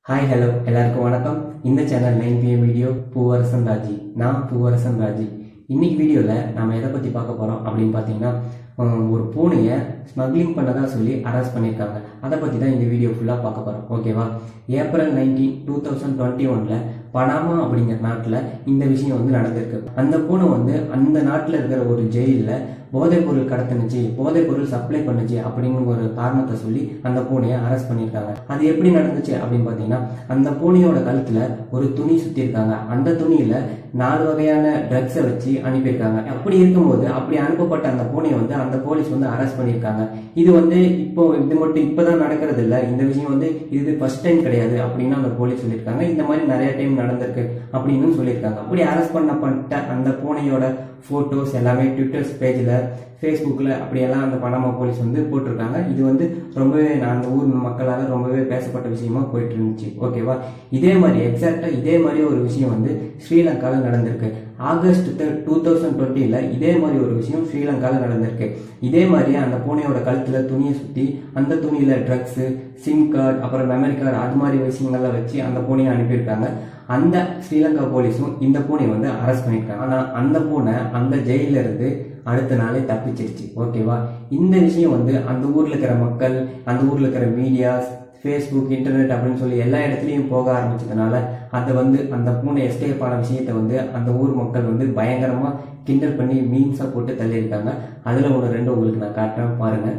hi hello எல்லாருக்கும் வணக்கம் இந்த channel nine PM video Poovarasan Raji நான் பூவரசன் ராஜி இன்னைக்கு வீடியோவில் நம்ம எதை பற்றி பார்க்க போகிறோம் அப்படின்னு பார்த்தீங்கன்னா ஹம், ஒரு பூனையை ஸ்மக்லிங் பண்ணதா சொல்லி அரெஸ்ட் பண்ணியிருக்காங்க அதை பற்றி தான் இந்த வீடியோ ஃபுல்லாக பார்க்க போகிறோம் ஓகேவா April nineteen two thousand twenty ஒனில் பனாமா அப்படிங்கிற நாட்டில் இந்த விஷயம் வந்து நடந்திருக்கு அந்த பூனை வந்து அந்த நாட்டில் இருக்கிற ஒரு ஜெயிலில் போதைப் பொருள் கடத்துனுச்சு போதைப் பொருள் சப்ளை பண்ணுச்சு அப்படின்னு ஒரு காரணத்தை சொல்லி அந்த பூனையை அரெஸ்ட் பண்ணியிருக்காங்க அது எப்படி நடந்துச்சு அப்படின்னு பார்த்தீங்கன்னா அந்த பூனையோட கழுத்துல ஒரு துணி சுத்தியிருக்காங்க அந்த துணியில நாலு வகையான ட்ரக்ஸை வச்சு அனுப்பியிருக்காங்க அப்படி இருக்கும்போது அப்படி அனுப்பப்பட்ட அந்த பூனையை வந்து அந்த போலீஸ் வந்து அரெஸ்ட் பண்ணியிருக்காங்க இது வந்து இப்போ இது மட்டும் இப்பதான் நடக்கிறது இல்ல இந்த விஷயம் வந்து இது ஃபர்ஸ்ட் டைம் கிடையாது அப்படின்னு அந்த போலீஸ் சொல்லியிருக்காங்க இந்த மாதிரி நிறைய டைம் நடந்திருக்கு அப்படின்னு சொல்லியிருக்காங்க அப்படி அரெஸ்ட் பண்ணப்பட்ட அந்த பூனையோட போட்டோஸ் எல்லாமே ட்விட்டர்ஸ் பேஜில் ஃபேஸ்புக்கில் அப்படியெல்லாம் அந்த பனாமா போலீஸ் வந்து போட்டிருக்காங்க இது வந்து ரொம்பவே நான் அந்த ஊர் மக்களால் ரொம்பவே பேசப்பட்ட விஷயமா போயிட்டு இருந்துச்சு ஓகேவா இதே மாதிரி எக்ஸாக்டாக இதே மாதிரி ஒரு விஷயம் வந்து ஸ்ரீலங்காவில் நடந்திருக்கு ஆகஸ்ட் டூ தௌசண்ட் டுவெண்ட்டியில் இதே மாதிரி ஒரு விஷயம் ஸ்ரீலங்காவில் நடந்திருக்கு இதே மாதிரி அந்த பூனையோட கழுத்தில் துணியை சுற்றி அந்த துணியில் ட்ரக்ஸு சிம் கார்டு அப்புறம் மெமரி கார்டு அது மாதிரி விஷயங்கள்லாம் வச்சு அந்த பூனையை அனுப்பியிருக்காங்க அந்த ஸ்ரீலங்கா போலீஸும் இந்த பூனையை வந்து அரெஸ்ட் பண்ணியிருக்காங்க ஆனால் அந்த பூனை அந்த ஜெயில இருந்து அடுத்த நாளே தப்பிச்சிருச்சு ஓகேவா இந்த விஷயம் வந்து அந்த ஊர்ல இருக்கிற மக்கள் அந்த ஊர்ல இருக்கிற மீடியாஸ் ஃபேஸ்புக் இன்டர்நெட் அப்படின்னு சொல்லி எல்லா இடத்துலையும் போக ஆரம்பிச்சதுனால அதை வந்து அந்த பூனை எஸ்கேப் ஆன விஷயத்தை வந்து அந்த ஊர் மக்கள் வந்து பயங்கரமா கிண்டல் பண்ணி மீன்ஸா போட்டு தள்ளியிருக்காங்க அதுல ஒன்று ரெண்டு உங்களுக்கு நான் காட்டுறேன் பாருங்க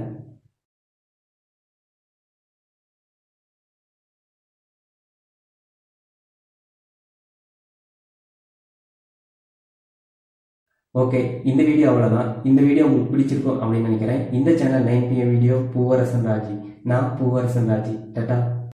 ஓகே இந்த வீடியோ அவ்வளோதான் இந்த வீடியோ உங்களுக்கு பிடிச்சிருக்கும் அப்படின்னு நினைக்கிறேன் இந்த channel nine PM video Poovarasan Raji நான் பூவரசன் ராஜி டாடா